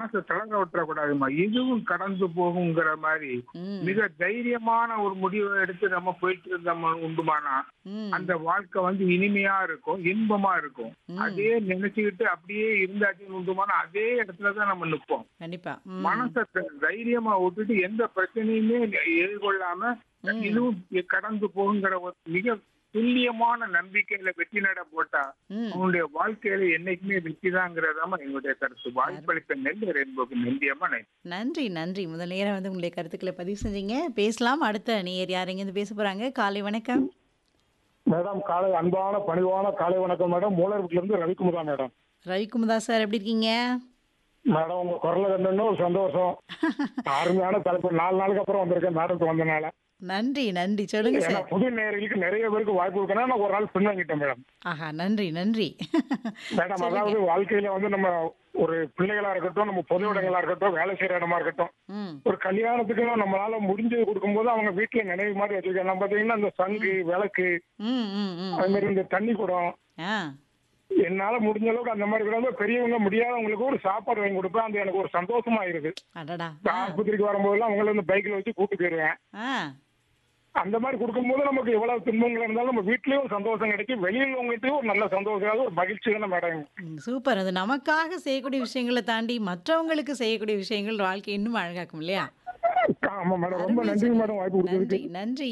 மனசை தளர விட்டுறக்கூடாதுமா இதுவும் கடந்து போகுங்கிற மாதிரி ம் மிக தைரியமான ஒரு முடிவை எடுத்து நம்ம போயிட்டு இருந்தோம் உண்டுமானா ம் அந்த வாழ்க்கை வந்து இனிமையா இருக்கும் இன்பமா இருக்கும் ம். அதே நினைச்சுக்கிட்டு அப்படியே இருந்தாச்சுன்னு உண்டுமானா அதே இடத்துலதான் நம்ம நிற்போம் கண்டிப்பா ம் மனசை த- தைரியமா விட்டுட்டு எந்த பிரச்சனையுமே எதிர்கொள்ளாம ம். இதுவும் கடந்து போகுங்கிற ஒரு மிக துல்லியமான நம்பிக்கையில வெற்றி நட போட்டா ம் அவனுடைய வாழ்க்கையில என்னைக்குமே வெற்றிதாங்கிறதாம எங்களுடைய கருத்து வாய்ப்பளித்த நெல் என்பது நெல்லியம்மா நன்றி. நன்றி நன்றி முதல் நேரம் வந்து உங்களுடைய கருத்துக்களை பதிவு செஞ்சீங்க பேசலாம் அடுத்த நேயர் யார் இருந்து பேச போறாங்க காலை வணக்கம் மேடம் காலை அன்பான பணிவான காலை வணக்கம் மேடம் மூலர்புட்டில இருந்து ரவிக்குமாரா மேடம் ரவிக்குமுதா சார் எப்படி இருக்கீங்க மேடம் உங்க குரலை கண்டோன்னு ஒரு சந்தோஷம் அருமையான தலைப்பு நாலு நாளுக்கு அப்புறம் வந்திருக்கேன் மேடத்துக்கு வந்தனால நன்றி நன்றி சொல்லுங்க ஏன்னா சார் புது நேர்களுக்கு நிறைய பேருக்கு வாய்ப்பு இருக்கணும் நான் ஒரு நாள் பின்வாங்கிட்டேன் மேடம் ஆஹா நன்றி நன்றி மேடம் அதாவது வாழ்க்கையில வந்து நம்ம ஒரு பிள்ளைகளா இருக்கட்டும் நம்ம பொது இடங்களா இருக்கட்டும் வேலை செய்யற இடமா இருக்கட்டும் ம் ஒரு கல்யாணத்துக்கு நம்மளால முடிஞ்சது கொடுக்கும்போது அவங்க வீட்டுல நினைவு மாதிரி வச்சிருக்காங்க நம்ம பாத்தீங்கன்னா இந்த சங்கு விளக்கு ம் ம் ம் அது மாதிரி இந்த தண்ணி குடம் ஆ என்னால முடிஞ்ச அளவுக்கு அந்த மாதிரி கூட பெரியவங்க முடியாதவங்களுக்கு ஒரு சாப்பாடு வாங்கி கொடுப்பேன் அது எனக்கு ஒரு சந்தோஷமா இருக்குது அடடா இப்ப ஆஸ்பத்திரிக்கு வரும்போதெல்லாம் அவங்கள வந்து பைக்ல வச்சு கூட்டு போயிருவேன் ஆ அந்த மாதிரி கொடுக்கும்போது நமக்கு எவ்வளவு துன்பங்கள் இருந்தாலும் நம்ம வீட்லயும் ஒரு சந்தோஷம் கிடைக்கும் வெளியில உங்ககிட்டயும் ஒரு நல்ல சந்தோஷம் ஒரு மகிழ்ச்சி தானே மேடம் ம், சூப்பர் அது நமக்காக செய்யக்கூடிய விஷயங்களை தாண்டி மற்றவங்களுக்கு செய்யக்கூடிய விஷயங்கள் வாழ்க்கை இன்னும் அழகாக்கும் இல்லையா ஆமா மேடம் ரொம்ப அருமையா நன்றி சொன்னீங்க. மேடம் வாய்ப்பு கொடுத்ததுக்கு நன்றி நன்றி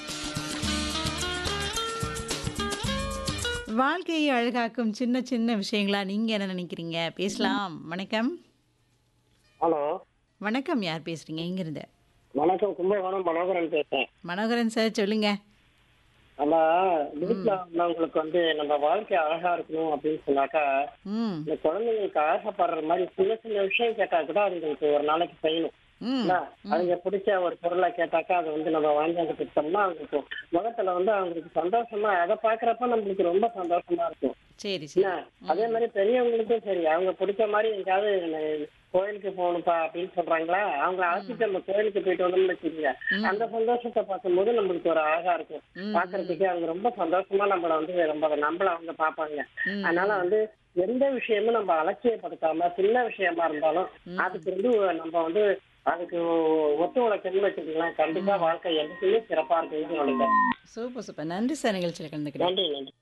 வாழ்க்கையை அழகாக்கும் சின்ன சின்ன விஷயங்களா நீங்க என்ன நினைக்கிறீங்க பேசலாம் வணக்கம் ஹலோ வணக்கம் யார் பேசுறீங்க எங்க இருந்து வணக்கம் கும்பகோணம் மனோகரன் பேசுறேன் மனோகரன் சார் சொல்லுங்க நம்ம வீட்டுல உள்ளவங்களுக்கு வந்து நம்ம வாழ்க்கை அழகா இருக்கணும் அப்படின்னு சொன்னாக்கா ம் இந்த குழந்தைங்களுக்கு ஆசைப்படுற மாதிரி சின்ன சின்ன விஷயம் கேட்டா கூட அதுங்களுக்கு ஒரு நாளைக்கு செய்யணும் ம் என்ன? அதுங்க பிடிச்ச ஒரு பொருளை கேட்டாக்கா அதை வந்து நம்ம வாங்கி வந்து கொடுத்தோம்னா அவங்களுக்கு முகத்துல வந்து அவங்களுக்கு சந்தோஷமா அதை பாக்குறப்ப நம்மளுக்கு ரொம்ப சந்தோஷமா இருக்கும் சரி சரி என்ன அதே மாதிரி பெரியவங்களுக்கும் சரி அவங்க பிடிச்ச மாதிரி எங்கேயாவது ந- கோயிலுக்கு போகணும்ப்பா அப்படின்னு சொல்றாங்களா அவங்க அழைச்சிட்டு நம்ம கோயிலுக்கு போயிட்டு வந்தோம்னு வச்சுக்கோங்க அந்த சந்தோஷத்தை பார்க்கும்போது நம்மளுக்கு ஒரு அழகா இருக்கும் ம், பாக்குறதுக்கு அவங்க ரொம்ப சந்தோஷமா நம்மள வந்து ரொம்ப நம்மள அவங்க பார்ப்பாங்க ம், அதனால வந்து எந்த விஷயமும் நம்ம அலட்சியப்படுத்தாம சின்ன விஷயமா இருந்தாலும் அதுக்கு வந்து நம்ம வந்து அதுக்கு ஒத்து உழைக்கணும்னு வச்சுக்கலாம் கண்டிப்பா வாழ்க்கை என்னைக்குமே சிறப்பா இருக்குன்னு நினைக்கிறேன் சூப்பர் சூப்பர் நன்றி சார் நிகழ்ச்சியில் கலந்துக்கிறேன் நன்றி நன்றி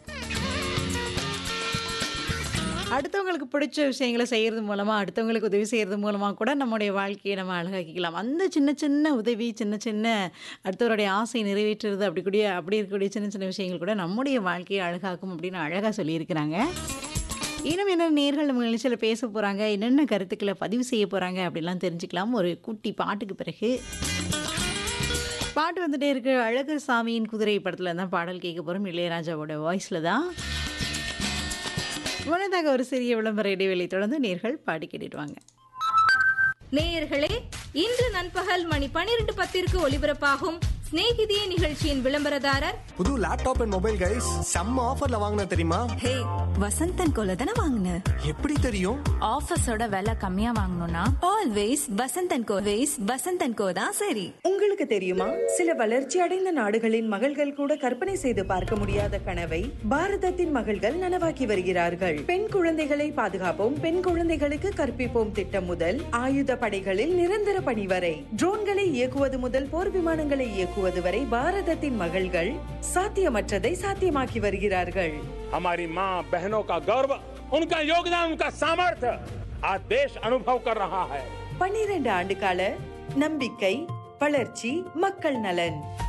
அடுத்தவங்களுக்கு பிடிச்ச விஷயங்களை செய்கிறது மூலமாக அடுத்தவங்களுக்கு உதவி செய்கிறது மூலமாக கூட நம்முடைய வாழ்க்கையை நம்ம அழகாக்கிக்கலாம் அந்த சின்ன சின்ன உதவி சின்ன சின்ன அடுத்தவருடைய ஆசை நிறைவேற்றுறது அப்படி கூடிய அப்படி இருக்கக்கூடிய சின்ன சின்ன விஷயங்கள் கூட நம்முடைய வாழ்க்கையை அழகாக்கும் அப்படின்னு அழகாக சொல்லியிருக்கிறாங்க இன்னும் என்ன நேர்கள் நம்ம நிகழ்ச்சியில் பேச போகிறாங்க என்னென்ன கருத்துக்களை பதிவு செய்ய போகிறாங்க அப்படிலாம் தெரிஞ்சுக்கலாம் ஒரு குட்டி பாட்டுக்கு பிறகு பாட்டு வந்துட்டே இருக்கு அழகர் சாமியின் குதிரை படத்தில் தான் பாடல் கேட்க போகிறோம் இளையராஜாவோட வாய்ஸில் தான் முன்னதாக ஒரு சிறிய விளம்பர இடைவெளி தொடர்ந்து நேர்கள் பாடி கேட்டுடுவாங்க நேயர்களே இன்று நண்பகல் மணி பனிரெண்டு பத்திற்கு ஒலிபரப்பாகும் சிநேகிதியே நிகழ்ச்சியின் விளம்பரதாரர் புது லேப்டாப் அண்ட் மொபைல் கைஸ் செம்ம ஆஃபர்ல வாங்கின தெரியுமா ஹே வசந்தன் கோல தானே வாங்கின எப்படி தெரியும் ஆஃபீஸோட விலை கம்மியா வாங்கணும்னா always Vasanthan co ways Vasanthan co தான் சரி உங்களுக்கு தெரியுமா சில வளர்ச்சி அடைந்த நாடுகளின் மகள்கள் கூட கற்பனை செய்து பார்க்க முடியாத கனவை பாரதத்தின் மகள்கள் நனவாக்கி வருகிறார்கள் பெண் குழந்தைகளை பாதுகாப்போம் பெண் குழந்தைகளுக்கு கற்பிப்போம் திட்டம் முதல் ஆயுத படைகளில் நிரந்தர பணி வரை ட்ரோன்களை இயக்குவது முதல் போர் விமானங்களை இயக்குவது வரை பாரதத்தின் மகள்கள் சாத்தியமற்றதை சாத்தியமாக்கி வருகிறார்கள் हमारी माँ बहनों का गौरव उनका योगदान उनका सामर्थ्य आज देश अनुभव कर रहा है பன்னிரண்டு ஆண்டு கால நம்பிக்கை வளர்ச்சி மக்கள் நலன்